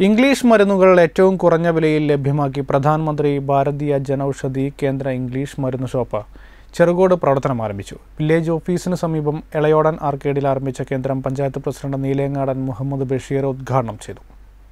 English മരുന്നുകൾ ഏറ്റവും കുറഞ്ഞ വിലയിൽ ലഭ്യമാക്കി പ്രധാനമന്ത്രി ഭാരതീയ ജനൌഷധി കേന്ദ്ര ഇംഗ്ലീഷ് മരുന്ന് ഷോപ്പ് ചെറുകോട് പ്രവർത്തനം ആരംഭിച്ചു വില്ലേജ് ഓഫീസിന് സമീപം എളയോടൻ ആർക്കേഡിൽ ആരംഭിച്ച കേന്ദ്രം പഞ്ചായത്ത് പ്രസിഡന്റ് നീലേങ്ങാടൻ മുഹമ്മദ് ബഷീർ ഉദ്ഘാടനം ചെയ്തു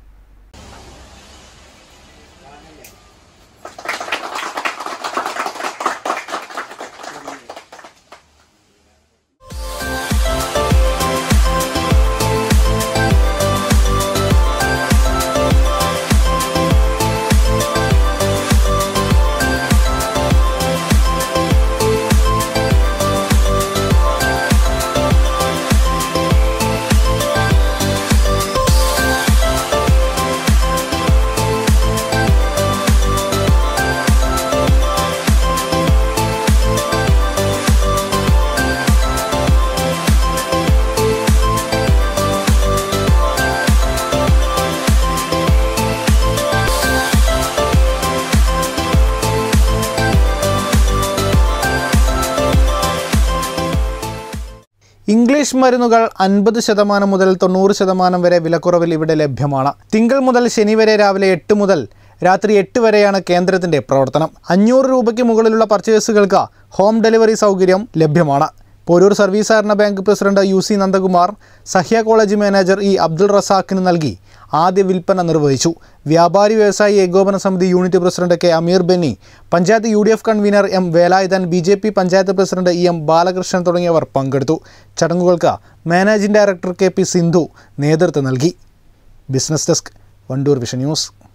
ഇംഗ്ലീഷ് മരുന്നുകൾ അൻപത് ശതമാനം മുതൽ തൊണ്ണൂറ് ശതമാനം വരെ വിലക്കുറവിൽ ഇവിടെ ലഭ്യമാണ് തിങ്കൾ മുതൽ ശനി വരെ രാവിലെ എട്ട് മുതൽ രാത്രി എട്ട് വരെയാണ് കേന്ദ്രത്തിന്റെ പ്രവർത്തനം അഞ്ഞൂറ് രൂപയ്ക്ക് മുകളിലുള്ള പർച്ചേസുകൾക്ക് ഹോം ഡെലിവറി സൗകര്യം ലഭ്യമാണ് പോരൂർ സർവീസ് സഹകരണ bank president U C Nandakumar Sahya college manager E Abdul റസാഖിന് നൽകി ആദ്യ വിൽപ്പന നിർവഹിച്ചു വ്യാപാരി വ്യവസായി ഏകോപന സമിതി unit president K Ameer Benny panchayat U D F convener M Velayudhan B J P panchayat president E M Balakrishnan തുടങ്ങിയവർ പങ്കെടുത്തു ചടങ്ങുകൾക്ക് managing director K P Sindhu നേതൃത്വം നൽകി business desk Wandoor vision news